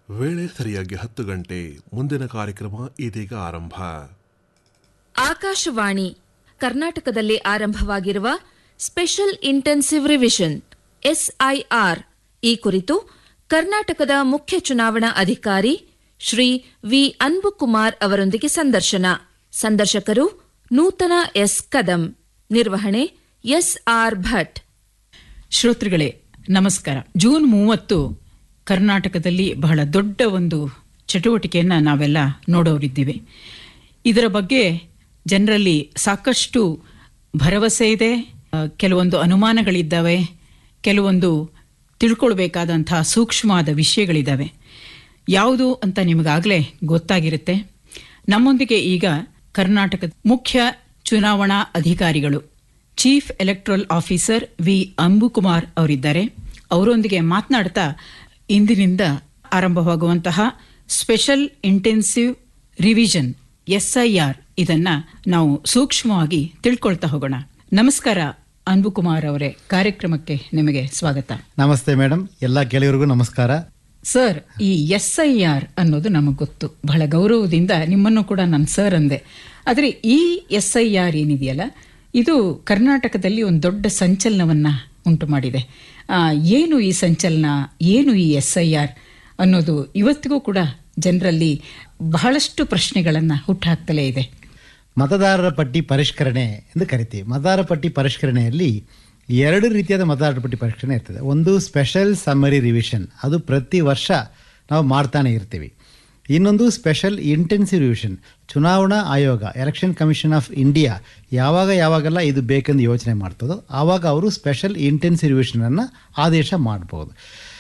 ವೇಳೆ ಸರಿಯಾಗಿ ಹತ್ತು ಗಂಟೆ ಮುಂದಿನ ಕಾರ್ಯಕ್ರಮ ಇದೀಗ ಆರಂಭ ಆಕಾಶವಾಣಿ ಕರ್ನಾಟಕದಲ್ಲಿ ಆರಂಭವಾಗಿರುವ ಸ್ಪೆಷಲ್ ಇಂಟೆನ್ಸಿವ್ ರಿವಿಷನ್ ಎಸ್ಐಆರ್ ಈ ಕುರಿತು ಕರ್ನಾಟಕದ ಮುಖ್ಯ ಚುನಾವಣಾ ಅಧಿಕಾರಿ ಶ್ರೀ ವಿ ಅನ್ಬುಕುಮಾರ್ ಅವರೊಂದಿಗೆ ಸಂದರ್ಶನ ಸಂದರ್ಶಕರು ನೂತನ ಎಸ್ ಕದಂ ನಿರ್ವಹಣೆ ಎಸ್ಆರ್ ಭಟ್ ಶ್ರೋತೃಗಳೇ ನಮಸ್ಕಾರ ಜೂನ್ ಮೂವತ್ತು ಕರ್ನಾಟಕದಲ್ಲಿ ಬಹಳ ದೊಡ್ಡ ಒಂದು ಚಟುವಟಿಕೆಯನ್ನ ನಾವೆಲ್ಲ ನೋಡೋರಿದ್ದೀವಿ ಇದರ ಬಗ್ಗೆ ಜನರಲ್ಲಿ ಸಾಕಷ್ಟು ಭರವಸೆ ಇದೆ ಆ, ಕೆಲವೊಂದು ಅನುಮಾನಗಳಿದ್ದಾವೆ ಕೆಲವೊಂದು ತಿಳ್ಕೊಳ್ಬೇಕಾದಂತಹ ಸೂಕ್ಷ್ಮವಾದ ವಿಷಯಗಳಿದ್ದಾವೆ ಯಾವುದು ಅಂತ ನಿಮಗಾಗಲೇ ಗೊತ್ತಾಗಿರುತ್ತೆ ನಮ್ಮೊಂದಿಗೆ ಈಗ ಕರ್ನಾಟಕದ ಮುಖ್ಯ ಚುನಾವಣಾ ಅಧಿಕಾರಿಗಳು chief electoral officer V Anbukumar ಅವರಿದ್ದಾರೆ ಅವರೊಂದಿಗೆ ಮಾತನಾಡ್ತಾ ಇಂದಿನಿಂದ ಆರಂಭವಾಗುವಂತಹ ಸ್ಪೆಷಲ್ ಇಂಟೆನ್ಸಿವ್ ರಿವಿಷನ್ ಎಸ್ಐಆರ್ ಇದನ್ನ ನಾವು ಸೂಕ್ಷ್ಮವಾಗಿ ತಿಳ್ಕೊಳ್ತಾ ಹೋಗೋಣ ನಮಸ್ಕಾರ ಅನ್ಬುಕುಮಾರ್ ಅವರೇ ಕಾರ್ಯಕ್ರಮಕ್ಕೆ ನಿಮಗೆ ಸ್ವಾಗತ ನಮಸ್ತೆ ಮೇಡಮ್ ಎಲ್ಲ ಗೆಳೆಯರಿಗೂ ನಮಸ್ಕಾರ ಸರ್ ಈ ಎಸ್ ಐ ಆರ್ ಅನ್ನೋದು ನಮಗೆ ಗೊತ್ತು ಬಹಳ ಗೌರವದಿಂದ ನಿಮ್ಮನ್ನು ಕೂಡ ನಾನು ಸರ್ ಅಂದೆ ಆದರೆ ಈ ಎಸ್ ಐ ಆರ್ ಏನಿದೆಯಲ್ಲ ಇದು ಕರ್ನಾಟಕದಲ್ಲಿ ಒಂದು ದೊಡ್ಡ ಸಂಚಲನವನ್ನ ಉಂಟು ಮಾಡಿದೆ ಆ, ಏನು ಈ ಸಂಚಲನ ಏನು ಈ ಎಸ್ ಐ ಆರ್ ಅನ್ನೋದು ಇವತ್ತಿಗೂ ಕೂಡ ಜನರಲ್ಲಿ ಬಹಳಷ್ಟು ಪ್ರಶ್ನೆಗಳನ್ನು ಹುಟ್ಟುಹಾಕ್ತಲೇ ಇದೆ ಮತದಾರರ ಪಟ್ಟಿ ಪರಿಷ್ಕರಣೆ ಎಂದು ಕರಿತೀವಿ ಮತದಾರರ ಪಟ್ಟಿ ಪರಿಷ್ಕರಣೆಯಲ್ಲಿ ಎರಡು ರೀತಿಯಾದ ಮತದಾರರ ಪಟ್ಟಿ ಪರಿಷ್ಕರಣೆ ಇರ್ತದೆ ಒಂದು ಸ್ಪೆಷಲ್ ಸಮ್ಮರಿ ರಿವಿಷನ್ ಅದು ಪ್ರತಿ ವರ್ಷ ನಾವು ಮಾಡ್ತಾನೆ ಇರ್ತೀವಿ ಇನ್ನೊಂದು ಸ್ಪೆಷಲ್ ಇಂಟೆನ್ಸಿವ್ ರಿವಿಷನ್ ಚುನಾವಣಾ ಆಯೋಗ ಎಲೆಕ್ಷನ್ ಕಮಿಷನ್ ಆಫ್ ಇಂಡಿಯಾ ಯಾವಾಗ ಯಾವಾಗೆಲ್ಲ ಇದು ಬೇಕೆಂದು ಯೋಚನೆ ಮಾಡ್ತದೋ ಆವಾಗ ಅವರು ಸ್ಪೆಷಲ್ ಇಂಟೆನ್ಸಿವ್ ರಿವಿಷನನ್ನು ಆದೇಶ ಮಾಡ್ಬೋದು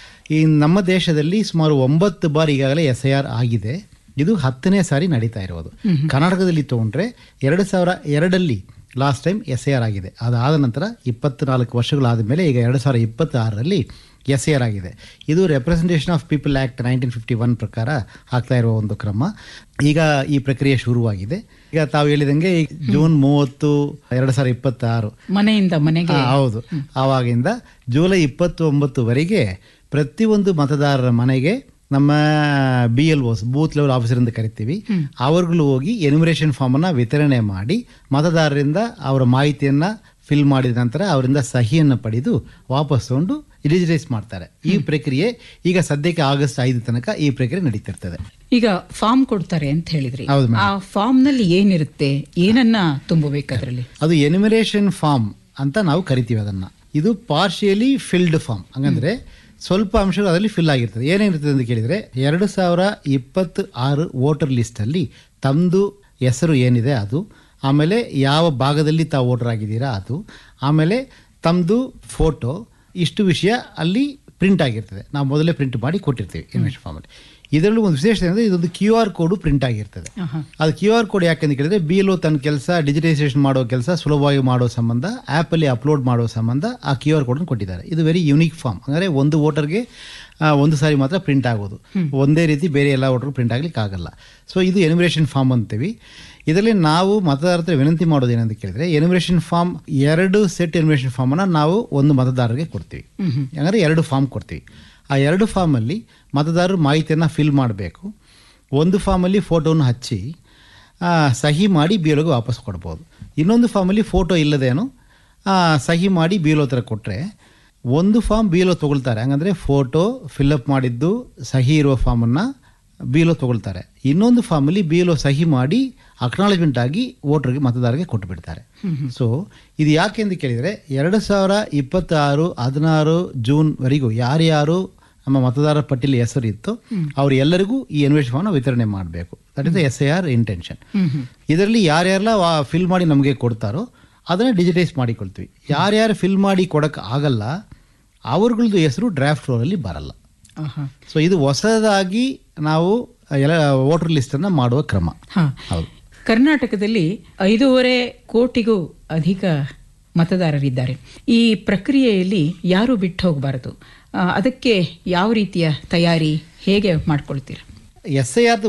ಈ ನಮ್ಮ ದೇಶದಲ್ಲಿ ಸುಮಾರು ಒಂಬತ್ತು ಬಾರಿ ಈಗಾಗಲೇ ಎಸ್ ಐ ಆರ್ ಆಗಿದೆ ಇದು ಹತ್ತನೇ ಸಾರಿ ನಡೀತಾ ಇರೋದು ಕರ್ನಾಟಕದಲ್ಲಿ ತಗೊಂಡ್ರೆ ಎರಡು ಸಾವಿರ ಎರಡಲ್ಲಿ last time S I R ಆಗಿದೆ ಅದಾದ ನಂತರ ಇಪ್ಪತ್ನಾಲ್ಕು ವರ್ಷಗಳಾದ ಮೇಲೆ ಈಗ ಎರಡು ಸಾವಿರ ಇಪ್ಪತ್ತಾರರಲ್ಲಿ ಎಸ್ ಐ ಆರ್ ಆಗಿದೆ ಇದು representation of people act nineteen fifty one ಪ್ರಕಾರ ಆಗ್ತಾ ಇರುವ ಒಂದು ಕ್ರಮ ಈಗ ಈ ಪ್ರಕ್ರಿಯೆ ಶುರುವಾಗಿದೆ ಈಗ ತಾವು ಹೇಳಿದಂಗೆ ಈ ಜೂನ್ ಮೂವತ್ತು ಎರಡು ಸಾವಿರ ಇಪ್ಪತ್ತಾರು ಮನೆಯಿಂದ ಮನೆಗೆ ಹಾ, ಹೌದು ಆವಾಗಿಂದ ಜುಲೈ ಇಪ್ಪತ್ತೊಂಬತ್ತುವರೆಗೆ ಪ್ರತಿಯೊಂದು ಮತದಾರರ ಮನೆಗೆ ನಮ್ಮ B L O's booth level officer ಅಂತ ಕರಿತೀವಿ ಅವರುಗಳು ಹೋಗಿ ಎನ್ಯುಮರೇಷನ್ ಫಾರ್ಮನ್ನು ವಿತರಣೆ ಮಾಡಿ ಮತದಾರರಿಂದ ಅವರ ಮಾಹಿತಿಯನ್ನ ಫಿಲ್ ಮಾಡಿದ ನಂತರ ಅವರಿಂದ ಸಹಿಯನ್ನು ಪಡೆದು ವಾಪಸ್ ತಗೊಂಡು ರಿಜಿಸ್ಟ್ರೇಸ್ ಮಾಡ್ತಾರೆ ಈ ಪ್ರಕ್ರಿಯೆ ಈಗ ಸದ್ಯಕ್ಕೆ ಆಗಸ್ಟ್ ಐದು ತನಕ ಈ ಪ್ರಕ್ರಿಯೆ ನಡೀತಿರ್ತದೆ ಈಗ ಫಾರ್ಮ್ ಕೊಡ್ತಾರೆ ಅಂತ ಹೇಳಿದ್ರಿ ಹೌದು ಮೇಡಮ್. ಆ ಫಾರ್ಮ್ ನಲ್ಲಿ ಏನಿರುತ್ತೆ ಏನನ್ನ ತುಂಬಬೇಕು ಅದರಲ್ಲಿ ಅದು ಎನಿಮಿನೇಷನ್ ಫಾರ್ಮ್ ಅಂತ ನಾವು ಕರಿತೀವಿ ಅದನ್ನ ಇದು ಪಾರ್ಶಿಯಲಿ ಫಿಲ್ಡ್ ಫಾರ್ಮ್ ಹಂಗಂದ್ರೆ ಸ್ವಲ್ಪ ಅಂಶಗಳು ಅದರಲ್ಲಿ ಫಿಲ್ ಆಗಿರ್ತದೆ ಏನೇನಿರ್ತದೆ ಅಂತ ಕೇಳಿದ್ರೆ ಎರಡು ಸಾವಿರ ಇಪ್ಪತ್ತು ಆರು ವೋಟರ್ ಲಿಸ್ಟಲ್ಲಿ ತಮ್ಮದು ಹೆಸರು ಏನಿದೆ ಅದು ಆಮೇಲೆ ಯಾವ ಭಾಗದಲ್ಲಿ ತಾವು ವೋಟರ್ ಆಗಿದ್ದೀರಾ ಅದು ಆಮೇಲೆ ತಮ್ಮದು ಫೋಟೋ ಇಷ್ಟು ವಿಷಯ ಅಲ್ಲಿ ಪ್ರಿಂಟ್ ಆಗಿರ್ತದೆ ನಾವು ಮೊದಲೇ ಪ್ರಿಂಟ್ ಮಾಡಿ ಕೊಟ್ಟಿರ್ತೀವಿ ಇನ್ವೆಸ್ಟ್ ಫಾರ್ಮಲ್ಲಿ ಇದರಲ್ಲಿ ಒಂದು ವಿಶೇಷತೆ ಅಂದರೆ ಇದೊಂದು ಕ್ಯೂ ಆರ್ ಕೋಡು ಪ್ರಿಂಟ್ ಆಗಿರ್ತದೆ ಅದು ಕ್ಯೂ ಆರ್ ಕೋಡ್ ಯಾಕಂತ ಕೇಳಿದ್ರೆ ಬಿ ಎಲ್ ತನ್ನ ಕೆಲಸ ಡಿಜಿಟೈಸೇಷನ್ ಮಾಡೋ ಕೆಲಸ ಸುಲಭವಾಗಿ ಮಾಡೋ ಸಂಬಂಧ ಆ್ಯಪಲ್ಲಿ ಅಪ್ಲೋಡ್ ಮಾಡೋ ಸಂಬಂಧ ಆ ಕ್ಯೂ ಆರ್ ಕೋಡನ್ನು ಕೊಟ್ಟಿದ್ದಾರೆ ಇದು ವೆರಿ ಯುನೀಕ್ ಫಾರ್ಮ್ ಅಂದರೆ ಒಂದು ವೋಟರ್ಗೆ ಒಂದು ಸಾರಿ ಮಾತ್ರ ಪ್ರಿಂಟ್ ಆಗೋದು ಒಂದೇ ರೀತಿ ಬೇರೆ ಎಲ್ಲ ವೋಟರ್ ಪ್ರಿಂಟ್ ಆಗ್ಲಿಕ್ಕೆ ಆಗಲ್ಲ ಸೊ ಇದು ಎನಿಮಿನೇಷನ್ ಫಾರ್ಮ್ ಅಂತೀವಿ ಇದರಲ್ಲಿ ನಾವು ಮತದಾರರ ಹತ್ರ ವಿನಂತಿ ಮಾಡೋದು ಏನಂತ ಕೇಳಿದ್ರೆ ಎನಿಮಿನೇಷನ್ ಫಾರ್ಮ್ ಎರಡು ಸೆಟ್ ಎನಿಮಿನೇಷನ್ ಫಾರ್ಮನ್ನು ನಾವು ಒಂದು ಮತದಾರರಿಗೆ ಕೊಡ್ತೀವಿ ಅಂದರೆ ಎರಡು ಫಾರ್ಮ್ ಕೊಡ್ತೀವಿ ಆ ಎರಡು ಫಾರ್ಮಲ್ಲಿ ಮತದಾರರು ಮಾಹಿತಿಯನ್ನು ಫಿಲ್ ಮಾಡಬೇಕು ಒಂದು ಫಾರ್ಮಲ್ಲಿ ಫೋಟೋನ ಹಚ್ಚಿ ಆ, ಸಹಿ ಮಾಡಿ ಬಿಎಲ್ಒಗೆ ವಾಪಸ್ ಕೊಡ್ಬೋದು ಇನ್ನೊಂದು ಫಾರ್ಮಲ್ಲಿ ಫೋಟೋ ಇಲ್ಲದೇನು ಆ, ಸಹಿ ಮಾಡಿ ಬಿ ಎಲ್ ಹತ್ರ ಕೊಟ್ಟರೆ ಒಂದು ಫಾರ್ಮ್ ಬಿ ಎಲ್ ತೊಗೊಳ್ತಾರೆ ಹಂಗಂದರೆ ಫೋಟೋ ಫಿಲ್ಅಪ್ ಮಾಡಿದ್ದು ಸಹಿ ಇರುವ ಫಾರ್ಮನ್ನು ಬಿ ಎಲ್ ತೊಗೊಳ್ತಾರೆ ಇನ್ನೊಂದು ಫಾರ್ಮಲ್ಲಿ ಬಿ ಎಲ್ ಸಹಿ ಮಾಡಿ ಅಕ್ನಾಲಜ್ಮೆಂಟ್ ಆಗಿ ವೋಟರ್ಗೆ ಮತದಾರರಿಗೆ ಕೊಟ್ಟುಬಿಡ್ತಾರೆ ಸೊ ಇದು ಯಾಕೆ ಅಂತ ಕೇಳಿದರೆ ಎರಡು ಸಾವಿರ ಇಪ್ಪತ್ತಾರು ಹದಿನಾರು ಜೂನ್ವರೆಗೂ ಯಾರ್ಯಾರು ನಮ್ಮ ಮತದಾರರ ಪಟ್ಟಿಯಲ್ಲಿ ಹೆಸರು ಇತ್ತು ಅವ್ರು ಎಲ್ಲರಿಗೂ ಈ ಎನ್ವೇಷನ್ ಫಾರ್ಮ್ನ ವಿತರಣೆ ಮಾಡಬೇಕು that is S I R intention ಇದರಲ್ಲಿ ಯಾರ್ಯಾರೆಲ್ಲ ಫಿಲ್ ಮಾಡಿ ನಮಗೆ ಕೊಡ್ತಾರೋ ಅದನ್ನು ಡಿಜಿಟೈಸ್ ಮಾಡಿಕೊಳ್ತೀವಿ ಯಾರ್ಯಾರು ಫಿಲ್ ಮಾಡಿ ಕೊಡೋಕ್ಕೆ ಆಗಲ್ಲ ಅವ್ರಗಳದ್ದು ಹೆಸರು ಡ್ರಾಫ್ಟ್ ರೋಲಲ್ಲಿ ಬರಲ್ಲ ಆಹಾ. ಸೊ ಇದು ಹೊಸದಾಗಿ ನಾವು ಎಲ್ಲ ವೋಟರ್ ಲಿಸ್ಟನ್ನು ಮಾಡುವ ಕ್ರಮ ಹಾ. ಹೌದು ಕರ್ನಾಟಕದಲ್ಲಿ ಐದೂವರೆ ಕೋಟಿಗೂ ಅಧಿಕ ಮತದಾರರಿದ್ದಾರೆ ಈ ಪ್ರಕ್ರಿಯೆಯಲ್ಲಿ ಯಾರು ಬಿಟ್ಟು ಹೋಗಬಾರದು ಆ, ಅದಕ್ಕೆ ಯಾವ ರೀತಿಯ ತಯಾರಿ ಹೇಗೆ ಮಾಡ್ಕೊಳ್ತೀರಾ ಎಸ್ ಐ ಆರ್